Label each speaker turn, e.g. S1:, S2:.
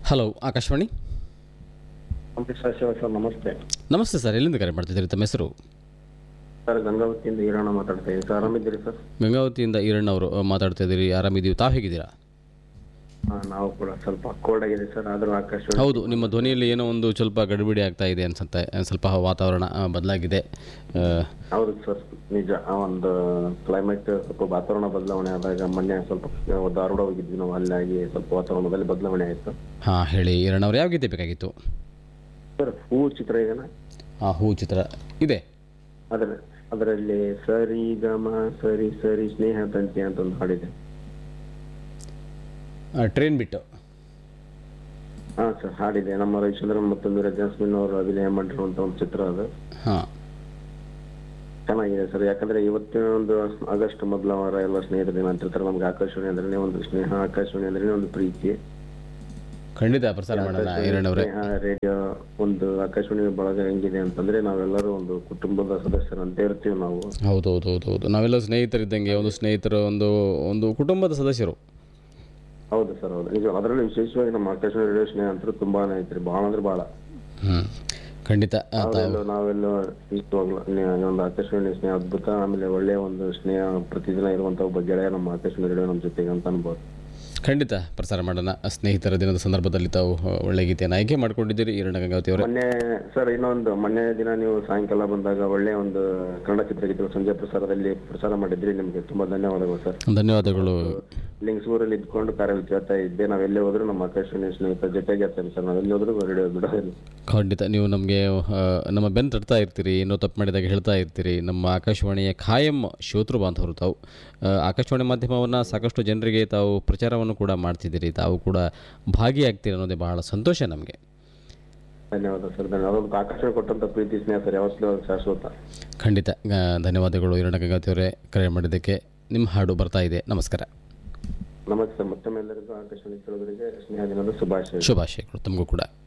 S1: hello Akashvani
S2: Ambareesh Shiva sir ನಮಸ್ತೆ
S1: ನಮಸ್ತೆ sir ಎಲ್ಲಿಂದ ಕರೆ ಮಾಡ್ತಿದ್ದೀರಿ ತಮ್ಮ ಹೆಸರು
S2: ಸರ್ ಗಂಗಾವತಿಯಿಂದ ಈರಣ್ಣ ಮಾತಾಡ್ತಾ ಇದ್ದೀನಿ ಸರ್ ಆರಾಮಿದ್ದೀರಿ ಸರ್
S1: ಗಂಗಾವತಿಯಿಂದ ಈರಣ್ಣ ಅವರು ಮಾತಾಡ್ತಾ ಇದ್ದೀರಿ ಆರಾಮಿದ್ದೀವಿ ತಾವು ಹೇಗಿದ್ದೀರಾ
S2: ಹಾಂ ನಾವು ಕೂಡ ಸ್ವಲ್ಪ ಕೋಲ್ಡ್ ಆಗಿದೆ ಸರ್ ಆದರೂ ಆಕಾಶವಾಣಿ
S1: ಹೌದು ನಿಮ್ಮ ಧ್ವನಿಯಲ್ಲಿ ಏನೋ ಒಂದು ಸ್ವಲ್ಪ ಗಡಿಬಿಡಿ ಆಗ್ತಾ ಇದೆ ಅನ್ಸುತ್ತೆ ಒಂದ್ ಸ್ವಲ್ಪ ವಾತಾವರಣ ಆ, ಬದಲಾಗಿದೆ ಆ,
S2: ಹೌದು ಸರ್ ನಿಜ ಆ ಒಂದು ಕ್ಲೈಮೇಟ್ ಸ್ವಲ್ಪ ವಾತಾವರಣ ಬದಲಾವಣೆ ಆದಾಗ ಮೊನ್ನೆ ಸ್ವಲ್ಪ ಧಾರವಾಡ ಹೋಗಿದ್ವಿ ನಾವು ಅಲ್ಲಾಗಿ ಸ್ವಲ್ಪ ವಾತಾವರಣದಲ್ಲಿ ಬದಲಾವಣೆ ಆಯಿತು
S1: ಹಾಂ ಹೇಳಿ ಈರಣ್ಣ ಅವ್ರು ಯಾವ ಗೀತೆ ಬೇಕಾಗಿತ್ತು
S2: ಸರ್ ಹೂ ಚಿತ್ರ ಇದೆನಾ
S1: ಆ ಹೂ ಚಿತ್ರ ಇದೆ
S2: ಅದರ ಅದರಲ್ಲಿ ಸರಿ ಗಮ ಸರಿ ಸರಿ ಸ್ನೇಹ ತಂತಿ ಅಂತ ಒಂದು ಹಾಡಿದೆ
S1: ಟ್ರೈನ್ ಬಿಟ್ಟು
S2: ಹಾಂ ಸರ್ ಹಾಡಿದೆ ನಮ್ಮ ರವಿಚಂದ್ರನ್ ಮತ್ತು ಮೀರಾ ಜಾಸ್ಮಿನ್ ಅವರು ಅಭಿನಯ ಮಾಡಿರುವಂಥ ಒಂದು ಚಿತ್ರ ಅದು
S1: ಹಾಂ
S2: ಚೆನ್ನಾಗಿದೆ ಸರ್ ಯಾಕಂದ್ರೆ ಇವತ್ತಿನ ಒಂದು ಆಗಸ್ಟ್ ಮೊದಲ ವಾರ ಎಲ್ಲ ಸ್ನೇಹಿತರ ದಿನ ಅಂತ ಹೇಳ್ತಾರೆ ನಮ್ಗೆ ಆಕಾಶವಾಣಿ ಅಂದ್ರೆ ಒಂದು ಸ್ನೇಹ ಆಕಾಶವಾಣಿ ಅಂದ್ರೆ ಒಂದು ಪ್ರೀತಿ
S1: ಖಂಡಿತ ಪ್ರಸಾರ ಮಾಡೋಣ ಈರಣ್ಣ ಅವರೇ
S2: ಸ್ನೇಹ ರೇಡಿಯೋ ಒಂದು ಆಕಾಶವಾಣಿ ಬಳಗ ಹೆಂಗಿದೆ ಅಂತಂದ್ರೆ ನಾವೆಲ್ಲರೂ ಒಂದು ಕುಟುಂಬದ ಸದಸ್ಯರಂತೆ ಇರ್ತೀವಿ ನಾವು
S1: ಹೌದು ಹೌದು ಹೌದು ಹೌದು ನಾವೆಲ್ಲ ಸ್ನೇಹಿತರಿದ್ದಂಗೆ ಒಂದು ಸ್ನೇಹಿತರು ಒಂದು ಒಂದು ಕುಟುಂಬದ ಸದಸ್ಯರು
S2: ಹೌದು ಸರ್ ಹೌದು ನಿಜ ಅದರಲ್ಲಿ ವಿಶೇಷವಾಗಿ ನಮ್ಮ ಆಕಾಶವಾಣಿ ರೇಡಿಯೋ ಸ್ನೇಹ ಅಂತ ತುಂಬಾನೇ ಐತ್ರಿ ಬಹಳ ಅಂದ್ರೆ ಬಹಳ
S1: ಹ್ಞೂ ಖಂಡಿತ ಆ, ತ-
S2: ನಾವೆಲ್ಲ ನಾವೆಲ್ಲ ಇಷ್ಟವಾಗ್ಲ ಒಂದು ಆಕಾಶವಾಣಿ ಸ್ನೇಹ ಅದ್ಭುತ ಆಮೇಲೆ ಒಳ್ಳೆಯ ಒಂದು ಸ್ನೇಹ ಪ್ರತಿದಿನ ಇರುವಂತ ಒಬ್ಬ ಗೆಳೆಯ ನಮ್ಮ ಆಕಾಶವಾಣಿ ರೇಡಿಯೋ ನಮ್ಮ ಜೊತೆಗೆ ಅಂತ ಅನ್ಬೋದು
S1: ಖಂಡಿತ ಪ್ರಸಾರ ಮಾಡೋಣ ಸ್ನೇಹಿತರ ದಿನದ ಸಂದರ್ಭದಲ್ಲಿ ತಾವು ಆ, ಒಳ್ಳೆ ಗೀತೆಯನ್ನು ಆಯ್ಕೆ ಮಾಡ್ಕೊಂಡಿದ್ದೀರಿ ಈರಣ್ಣ ಗಂಗಾವತಿ ಅವರೇ
S2: ಮೊನ್ನೆ ಸರ್ ಇನ್ನೊಂದು ಮೊನ್ನೆ ದಿನ ನೀವು ಸಾಯಂಕಾಲ ಬಂದಾಗ ಒಳ್ಳೆ ಒಂದು ಕನ್ನಡ ಚಿತ್ರಗೀತೆ ಸಂಜೆ ಪ್ರಸಾರದಲ್ಲಿ ಪ್ರಸಾರ ಮಾಡಿದ್ರಿ ನಿಮಗೆ ತುಂಬಾ ಧನ್ಯವಾದಗಳು ಸರ್
S1: ಧನ್ಯವಾದಗಳು
S2: ಲಿಂಗ್ಸೂರಲ್ಲಿ ಇದ್ಕೊಂಡು ಕಾರ್ಯ ಕೇಳ್ತಾ ಇದ್ದೆ ನಾವೆಲ್ಲೇ ಹೋದ್ರು ನಮ್ಮ ಆಕಾಶವಾಣಿ ಸ್ನೇಹಿತರ ಜೊತೆಗೆ ಇರ್ತೇನೆ ಸರ್ ನಾವೆಲ್ಲಿ ಹೋದ್ರು ರೇಡಿಯೋ ಬಿಡೋದಿಲ್ಲ
S1: ಖಂಡಿತ ನೀವು ನಮಗೆ ನಮ್ಮ ಬೆನ್ನು ತಟ್ತಾ ಇರ್ತೀರಿ ಏನೋ ತಪ್ಪು ಮಾಡಿದಾಗ ಹೇಳ್ತಾ ಇರ್ತೀರಿ ನಮ್ಮ ಆಕಾಶವಾಣಿಯ ಖಾಯಂ ಶ್ರೋತೃ ಬಾಂಧವರು ತಾವು ಆ, ಆಕಾಶವಾಣಿ ಮಾಧ್ಯಮವನ್ನು ಸಾಕಷ್ಟು ಜನರಿಗೆ ತಾವು ಪ್ರಚಾರವನ್ನು ಕೂಡ ಮಾಡ್ತಿದ್ದೀರಿ ತಾವು ಕೂಡ ಭಾಗಿಯಾಗ್ತೀರಿ ಅನ್ನೋದೇ ಬಹಳ ಸಂತೋಷ ನಮಗೆ
S2: ಧನ್ಯವಾದ ಸರ್ ಧನ್ಯವಾದ ಅದೊಂದು ಆಕಾಶವಾಣಿ ಕೊಟ್ಟಂತ ಪ್ರೀತಿ ಸ್ನೇಹ ಸರ್ ಯಾವತ್ತೂ ಅದು ಶಾಶ್ವತ
S1: ಖಂಡಿತ ಆ, ಧನ್ಯವಾದಗಳು ಈರಣ್ಣ ಗಂಗಾವತಿ ಅವರೇ ಕರೆ ಮಾಡಿದ್ದಕ್ಕೆ ನಿಮ್ಮ ಹಾಡು ಬರ್ತಾ ಇದೆ ನಮಸ್ಕಾರ
S2: ನಮಸ್ತೆ ಮತ್ತೊಮ್ಮೆ ಎಲ್ಲರಿಗೂ ಆಕಾಶವಾಣಿ ಕೇಳೋದರಿಗೆ ಸ್ನೇಹ ದಿನದ ಶುಭಾಶಯ
S1: ಶುಭಾಶಯಗಳು ತಮಗೂ ಕೂಡ